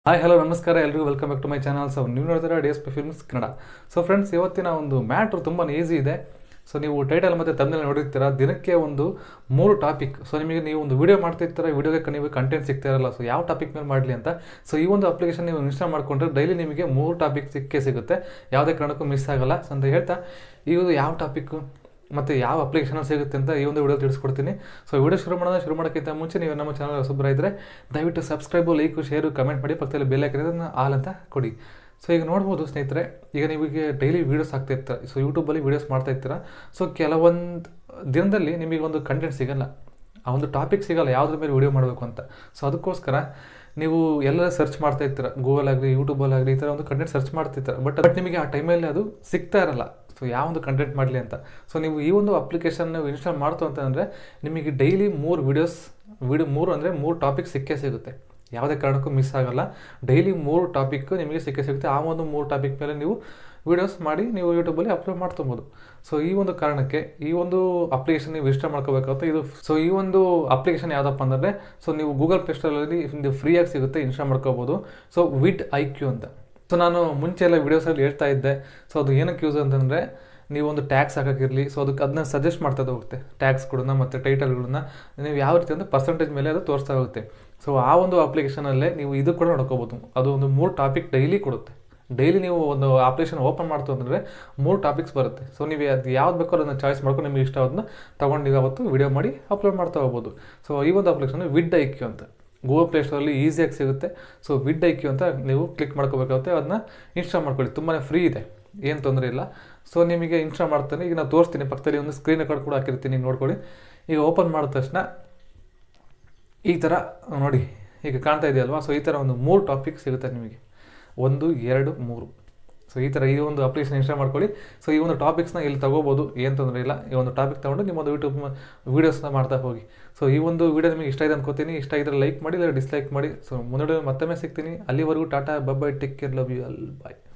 hi hello ನಮಸ್ಕಾರ ಎಲ್ರಿಗೂ welcome back to my channel so ನೀವು ನೋಡ್ತಾರೆ D S P films Kannada so friends ಇವತ್ತಿನ ಒಂದು ಮ್ಯಾಟ್ರು ತುಂಬಾ ಈಸಿ ಇದೆ ಸೊ ನೀವು ಟೈಟಲ್ ಮತ್ತು ತಮ್ಮಲ್ಲಿ ನೋಡಿರ್ತೀರ ದಿನಕ್ಕೆ ಒಂದು ಮೂರು ಟಾಪಿಕ್ ಸೊ ನಿಮಗೆ ನೀವು ಒಂದು ವಿಡಿಯೋ ಮಾಡ್ತಿರ್ತೀರ ವಿಡಿಯೋಗೆ ನೀವು ಕಂಟೆಂಟ್ ಸಿಗ್ತಾ ಇರಲ್ಲ ಸೊ ಯಾವ ಟಾಪಿಕ್ ಮೇಲೆ ಮಾಡಲಿ ಅಂತ ಸೊ ಈ ಒಂದು ಅಪ್ಲಿಕೇಶನ್ ನೀವು ಇನ್ಸ್ಟಾಲ್ ಮಾಡ್ಕೊಂಡ್ರೆ ಡೈಲಿ ನಿಮಗೆ ಮೂರು ಟಾಪಿಕ್ ಸಿಕ್ಕೇ ಸಿಗುತ್ತೆ ಯಾವುದೇ ಕಾರಣಕ್ಕೂ ಮಿಸ್ ಆಗಲ್ಲ ಸೊ ಅಂತ ಹೇಳ್ತಾ ಈ ಒಂದು ಯಾವ ಟಾಪಿಕ್ಕು ಮತ್ತು ಯಾವ ಅಪ್ಲಿಕೇಶನ್ ಸಿಗುತ್ತೆ ಅಂತ ಈ ಒಂದು ವಿಡಿಯೋ ತಿಳಿಸ್ಕೊಡ್ತೀನಿ ಸೊ ವಿಡಿಯೋ ಶುರು ಮಾಡೋದು ಶುರು ಮಾಡೋಕ್ಕಿಂತ ಮುಂಚೆ ನೀವು ನಮ್ಮ ಚಾನಲ್ ಹೊಸಬ್ರ ಇದ್ದರೆ ದಯವಿಟ್ಟು ಸಬ್ಸ್ಕ್ರೈಬು ಲೈಕು ಶೇರು ಕಮೆಂಟ್ ಮಾಡಿ ಪಕ್ಕದಲ್ಲಿ ಬೆಲ್ ಹಾಕಿರೋದನ್ನ ಆಲ್ ಅಂತ ಕೊಡಿ ಸೊ ಈಗ ನೋಡ್ಬೋದು ಸ್ನೇಹಿತರೆ ಈಗ ನೀವೀಗ ಡೈಲಿ ವೀಡಿಯೋಸ್ ಆಗ್ತಾ ಇರ್ತಾರೆ ಸೊ ಯೂಟ್ಯೂಬಲ್ಲಿ ವೀಡಿಯೋಸ್ ಮಾಡ್ತಾ ಇರ್ತೀರ ಸೊ ಕೆಲವೊಂದು ದಿನದಲ್ಲಿ ನಿಮಗೆ ಒಂದು ಕಂಟೆಂಟ್ ಸಿಗಲ್ಲ ಆ ಒಂದು ಟಾಪಿಕ್ ಸಿಗಲ್ಲ ಯಾವುದ್ರ ಮೇಲೆ ವೀಡಿಯೋ ಮಾಡಬೇಕು ಅಂತ ಸೊ ಅದಕ್ಕೋಸ್ಕರ ನೀವು ಎಲ್ಲ ಸರ್ಚ್ ಮಾಡ್ತಾ ಇರ್ತೀರ ಗೂಗಲ್ ಆಗಲಿ ಯೂಟ್ಯೂಬಲ್ಲಾಗಲಿ ಈ ಥರ ಒಂದು ಕಂಟೆಂಟ್ ಸರ್ಚ್ ಮಾಡ್ತಿರ್ತೀರ ಬಟ್ ಬಟ್ ನಿಮಗೆ ಆ ಟೈಮಲ್ಲಿ ಅದು ಸಿಗ್ತಾ ಇರಲ್ಲ ಸೊ ಯಾವ ಒಂದು ಕಂಟೆಂಟ್ ಮಾಡಲಿ ಅಂತ ಸೊ ನೀವು ಈ ಒಂದು ಅಪ್ಲಿಕೇಶನ್ ನೀವು ಇನ್ಸ್ಟಾಲ್ ಮಾಡ್ತು ಅಂತಂದರೆ ನಿಮಗೆ ಡೈಲಿ ಮೂರು ವೀಡಿಯೋಸ್ ವಿಡಿಯೋ ಮೂರು ಅಂದರೆ ಮೂರು ಟಾಪಿಕ್ ಸಿಕ್ಕೇ ಸಿಗುತ್ತೆ ಯಾವುದೇ ಕಾರಣಕ್ಕೂ ಮಿಸ್ ಆಗಲ್ಲ ಡೈಲಿ ಮೂರು ಟಾಪಿಕ್ ನಿಮಗೆ ಸಿಕ್ಕೇ ಸಿಗುತ್ತೆ ಆ ಒಂದು ಮೂರು ಟಾಪಿಕ್ ಮೇಲೆ ನೀವು ವೀಡಿಯೋಸ್ ಮಾಡಿ ನೀವು ಯೂಟ್ಯೂಬಲ್ಲಿ ಅಪ್ಲೋಡ್ ಮಾಡ್ಕೊಬೋದು ಸೊ ಈ ಒಂದು ಕಾರಣಕ್ಕೆ ಈ ಒಂದು ಅಪ್ಲಿಕೇಶನ್ ನೀವು ಇನ್ಸ್ಟಾಲ್ ಮಾಡ್ಕೋಬೇಕಾಗುತ್ತೆ ಇದು ಸೊ ಈ ಒಂದು ಅಪ್ಲಿಕೇಶನ್ ಯಾವುದಪ್ಪ ಅಂದರೆ ಸೊ ನೀವು ಗೂಗಲ್ ಪ್ಲೇಸ್ಟೋರಲ್ಲಿ ಇದು ಫ್ರೀಯಾಗಿ ಸಿಗುತ್ತೆ ಇನ್ಸ್ಟಾಲ್ ಮಾಡ್ಕೋಬೋದು ಸೊ ವಿಡ್ ಐ ಕ್ಯೂ ಅಂತ ಸೊ ನಾನು ಮುಂಚೆ ಎಲ್ಲ ವೀಡಿಯೋಸಲ್ಲಿ ಹೇಳ್ತಾ ಇದ್ದೆ ಸೊ ಅದು ಏನಕ್ಕೆ ಯೂಸ್ ಅಂತಂದರೆ ನೀವು ಒಂದು ಟ್ಯಾಕ್ಸ್ ಹಾಕೋಕ್ಕಿರಲಿ ಸೊ ಅದಕ್ಕೆ ಅದನ್ನ ಸಜೆಸ್ಟ್ ಮಾಡ್ತಾ ಹೋಗುತ್ತೆ ಟ್ಯಾಕ್ಸ್ಗಳನ್ನ ಮತ್ತು ಟೈಟಲ್ಗಳನ್ನ ನೀವು ಯಾವ ರೀತಿ ಅಂದರೆ ಪರ್ಸೆಂಟೇಜ್ ಮೇಲೆ ಅದು ತೋರಿಸ್ತಾ ಹೋಗುತ್ತೆ ಸೊ ಆ ಒಂದು ಅಪ್ಲಿಕೇಶನಲ್ಲೇ ನೀವು ಇದು ಕೂಡ ನೋಡ್ಕೋಬೋದು ಅದು ಒಂದು ಮೂರು ಟಾಪಿಕ್ ಡೈಲಿ ಕೊಡುತ್ತೆ ಡೈಲಿ ನೀವು ಒಂದು ಅಪ್ಲಿಕೇಶನ್ ಓಪನ್ ಮಾಡ್ತು ಅಂದರೆ ಮೂರು ಟಾಪಿಕ್ಸ್ ಬರುತ್ತೆ ಸೊ ನೀವು ಅದು ಯಾವ್ದು ಬೇಕೋ ಅದನ್ನು ಚಾಯ್ಸ್ ಮಾಡ್ಕೊಂಡು ನಿಮಗೆ ಇಷ್ಟ ಅದನ್ನ ತೊಗೊಂಡು ನೀವು ಅವತ್ತು ವಿಡಿಯೋ ಮಾಡಿ ಅಪ್ಲೋಡ್ ಮಾಡ್ತಾ ಹೋಗ್ಬೋದು ಸೊ ಈ ಒಂದು ಅಪ್ಲಿಕೇಶನ್ ವಿಡ್ ಐಕ್ಯೂ ಅಂತ ಗೂಗಲ್ ಪ್ಲೇಸ್ಟೋರಲ್ಲಿ ಈಸಿಯಾಗಿ ಸಿಗುತ್ತೆ ಸೊ ವಿಡ್ ಐಕ್ಯೂ ಅಂತ ನೀವು ಕ್ಲಿಕ್ ಮಾಡ್ಕೋಬೇಕಾಗುತ್ತೆ ಅದನ್ನ ಇನ್ಸ್ಟಾಲ್ ಮಾಡ್ಕೊಳ್ಳಿ ತುಂಬಾ ಫ್ರೀ ಇದೆ ಏನು ತೊಂದರೆ ಇಲ್ಲ ಸೊ ನಿಮಗೆ ಇನ್ಸ್ಟಾಲ್ ಮಾಡ್ತಾನೆ ಈಗ ನಾನು ತೋರಿಸ್ತೀನಿ ಪಕ್ಕದಲ್ಲಿ ಒಂದು ಸ್ಕ್ರೀನ್ ರೆಕಾರ್ಡ್ ಕೂಡ ಹಾಕಿರ್ತೀನಿ ನೋಡ್ಕೊಳ್ಳಿ ಈಗ ಓಪನ್ ಮಾಡಿದ ತಕ್ಷಣ ಈ ಥರ ನೋಡಿ ಈಗ ಕಾಣ್ತಾ ಇದೆಯಲ್ವಾ ಸೊ ಈ ಥರ ಒಂದು ಮೂರು ಟಾಪಿಕ್ ಸಿಗುತ್ತೆ ನಿಮಗೆ ಒಂದು ಎರಡು ಮೂರು ಸೊ ಈ ಥರ ಈ ಒಂದು ಅಪ್ಲಿಕೇಶನ್ ಇನ್ಸ್ಟಾಲ್ ಮಾಡ್ಕೊಳ್ಳಿ ಸೊ ಈ ಒಂದು ಟಾಪಿಕ್ಸ್ನ ಇಲ್ಲಿ ತಗೋಬೋದು ಏನು ತೊಂದರೆ ಇಲ್ಲ ಈ ಒಂದು ಟಾಪಿಕ್ ತೊಗೊಂಡು ನಿಮ್ಮೊಂದು ಯೂಟ್ಯೂಬ್ ವೀಡಿಯೋಸ್ನ ಮಾಡ್ತಾ ಹೋಗಿ ಸೊ ಈ ಒಂದು ವಿಡಿಯೋ ನಿಮಗೆ ಇಷ್ಟ ಇದೆ ಅನ್ಕೋತೀನಿ ಇಷ್ಟ ಇದ್ರೆ ಲೈಕ್ ಮಾಡಿ ಇಲ್ಲ ಡಿಸ್ಲೈಕ್ ಮಾಡಿ ಸೊ ಮುಂದೆ ಮತ್ತೊಮ್ಮೆ ಸಿಗ್ತೀನಿ ಅಲ್ಲಿವರೆಗೂ tata bye bye take care love you all bye